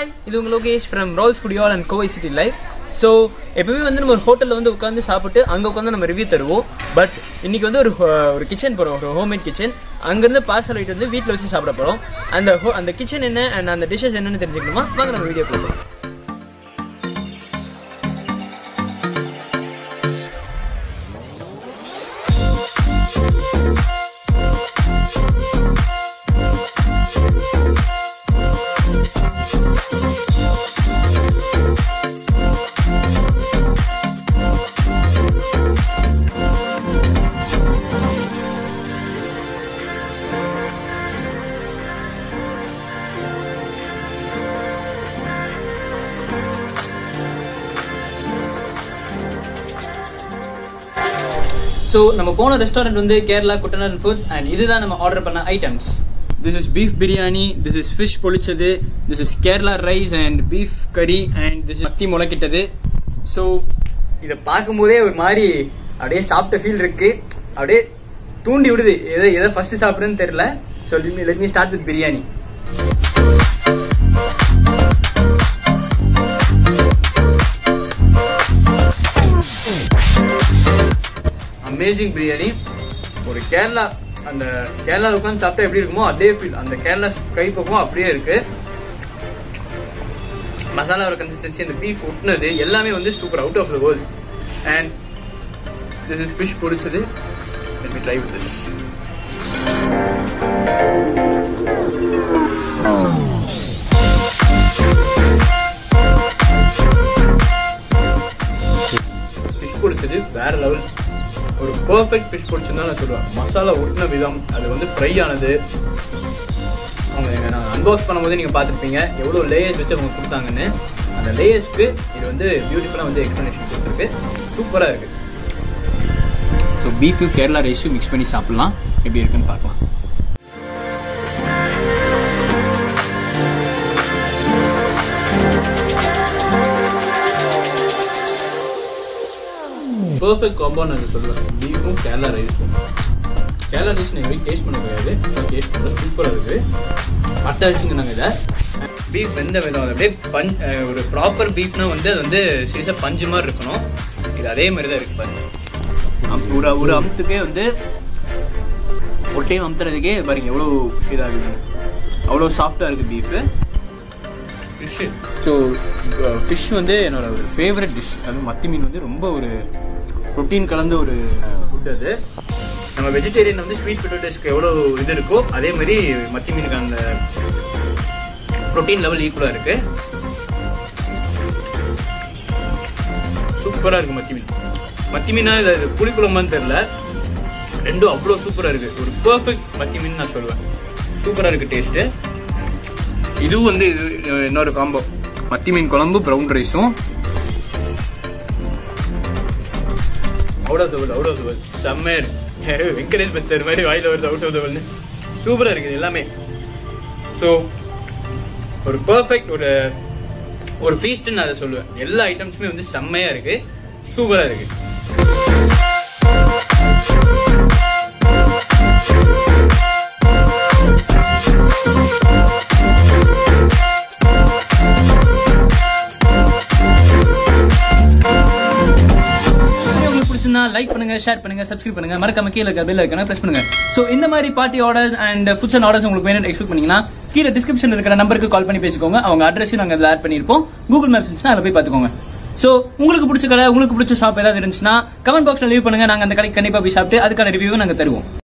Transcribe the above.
hi இது உங்க Lokesh from rolls ஃபுடியால் and Kovai city live so எப்பவுமே வந்து நம்ம ஒரு ஹோட்டலில் வந்து உட்காந்து சாப்பிட்டு அங்கே உட்காந்து நம்ம ரிவ்யூ தருவோம் பட் இன்னைக்கு வந்து ஒரு ho- ஒரு கிச்சன் போகிறோம் ஒரு ஹோம்மேட் கிச்சன் அங்கேருந்து பார்சல் ஆகிட்டு வந்து வீட்டில் வச்சு சாப்பிட போகிறோம் அந்த ஹோ அந்த கிச்சன் என்ன அண்ட் அந்த டிஷ்ஷஸ் என்னன்னு தெரிஞ்சுக்கணுமா வாங்க நம்ம வீடியோ போகலாம் ஸோ நம்ம போன ரெஸ்டாரண்ட் வந்து கேரளா குட்டநாடன் ஃபுட்ஸ் அண்ட் இதுதான் நம்ம ஆர்டர் பண்ண items this is beef biryani this is fish பொழிச்சது this is Kerala rice and beef கறி அண்ட் திஸ் இஸ் மத்தி முளைக்கிட்டது ஸோ இதை பார்க்கும்போதே ஒரு மாதிரி அப்படியே சாப்பிட்ட ஃபீல் இருக்கு அப்படியே தூண்டி விடுது எதை எதை ஃபர்ஸ்ட் சாப்பிடுறதுன்னு தெரியல so let me start with biryani amazing biryani ஒரு கேரளா அந்த கேரளா உட்காந்து சாப்பிட்டா எப்படி இருக்குமோ அதே ஃபீல் அந்த கேரளா கை பக்கம் அப்படியே இருக்கு மசாலாவோட கன்சிஸ்டன்சி அந்த பீஃப் ஒட்டினது எல்லாமே வந்து super out of the world and this is fish பொரிச்சது let me try with this fish பொரிச்சது வேற லெவல் ஒரு பர்ஃபெக்ட் ஃபிஷ் பொரிச்சுன்னு தான் நான் சொல்லுவேன் மசாலா ஒட்டின விதம் அது வந்து ஃப்ரை ஆனது அவங்க எங்க நான் அன்பாக்ஸ் பண்ணும்போது நீங்கள் பார்த்துருப்பீங்க எவ்வளோ லேயர்ஸ் வச்சு அவங்க கொடுத்தாங்கன்னு அந்த லேயர்ஸ்க்கு இது வந்து பியூட்டிஃபுல்லாக வந்து எக்ஸ்ப்ளனேஷன் கொடுத்துருக்கு சூப்பராக இருக்கு ஸோ பீஃபு கேரளா ரைஸும் மிக்ஸ் பண்ணி சாப்பிட்லாம் எப்படி இருக்குன்னு பார்க்கலாம் பர்ஃபெக்ட் காம்போ நான் சொல்லுவேன் பீஃபும் கேரளா ரைஸும் கேரளா ரைஸ் நான் எப்படி டேஸ்ட் பண்ண முடியாது டேஸ்ட் பண்ண சூப்பராக இருக்குது மட்டை அரிசிங்க நாங்கள் இதை பீஃப் வெந்த விதம் அது அப்படியே பஞ்ச் அஹ் ஒரு ப்ராப்பர் பீஃப்னா வந்து அது வந்து சீரியஸாக பஞ்சு மாதிரி இருக்கணும் இது அதே மாதிரி தான் இருக்கு பாருங்க அம்- ஒரு ஒரு அமுத்துக்கே வந்து ஒரு டைம் அமுத்துறதுக்கே பாருங்க எவ்வளோ இதாகுதுன்னு அவ்வளோ சாஃப்டாக இருக்குது பீஃபு ஃபிஷ்ஷு ஸோ ஃபிஷ் வந்து என்னோட ஒரு ஃபேவரட் டிஷ் அதுவும் மத்தி மீன் வந்து ரொம்ப ஒரு ப்ரோட்டீன் கலந்த ஒரு ஃபுட் அது நம்ம வெஜிடேரியன் வந்து ஸ்வீட் பொட்டேட்டோஸ்க்கு எவ்வளோ இது இருக்கோ அதே மாதிரி மத்தி மீனுக்கு அந்த ப்ரோட்டீன் லெவல் ஈக்குவலாக இருக்கு சூப்பராக இருக்கு மத்தி மீன் மத்தி மீனா இது இது புளிக்குழம்பான்னு தெரில ரெண்டும் அவ்வளோ சூப்பராக இருக்கு ஒரு பர்ஃபெக்ட் மத்தி மீன் நான் சொல்லுவேன் சூப்பராக இருக்கு டேஸ்ட்டு இதுவும் வந்து இது இன்னொரு காம்போ மத்தி மீன் குழம்பு ப்ரௌன் ரைஸும் out of the world out of the world செம்மையா இருக்கு வெங்கடேஷ் பச்சர் மாதிரி வாயில வருது அவுட் ஆஃப் த வேர்ல்டு சூப்பரா இருக்குது எல்லாமே ஸோ ஒரு பர்ஃபெக்ட் ஒரு ஒரு ஃபீஸ்ட்னு நான் அதை சொல்லுவேன் எல்லா ஐட்டம்ஸுமே வந்து செம்மையா இருக்கு சூப்பரா இருக்கு வீடியோ உங்களுக்கு பிடிச்சிருந்தா லைக் பண்ணுங்க ஷேர் பண்ணுங்க சப்ஸ்கிரைப் பண்ணுங்க மறக்காம கீழே இருக்க பெல் ஐக்கனை பிரஸ் பண்ணுங்க சோ இந்த மாதிரி party orders and foods and orders உங்களுக்கு வேணும் எக்ஸ்பெக்ட் பண்ணீங்கன்னா கீழே டிஸ்கிரிப்ஷன் இருக்கிற நம்பருக்கு கால் பண்ணி பேசிக்கோங்க அவங்க அட்ரஸையும் நாங்க அதில் ஆட் பண்ணியிருப்போம் கூகுள் மேப்ஸ் இருந்துச்சுன்னா அதில் போய் பார்த்துக்கோங்க சோ உங்களுக்கு பிடிச்ச கடை உங்களுக்கு பிடிச்ச ஷாப் ஏதாவது இருந்துச்சுன்னா கமெண்ட் பாக்ஸ்ல லீவ் பண்ணுங்க நாங்க அந்த கடைக்கு கண்டிப்பா போய் சாப்பிட்டு அதுக்கான ரிவ்யூவும் நாங்க தருவோம்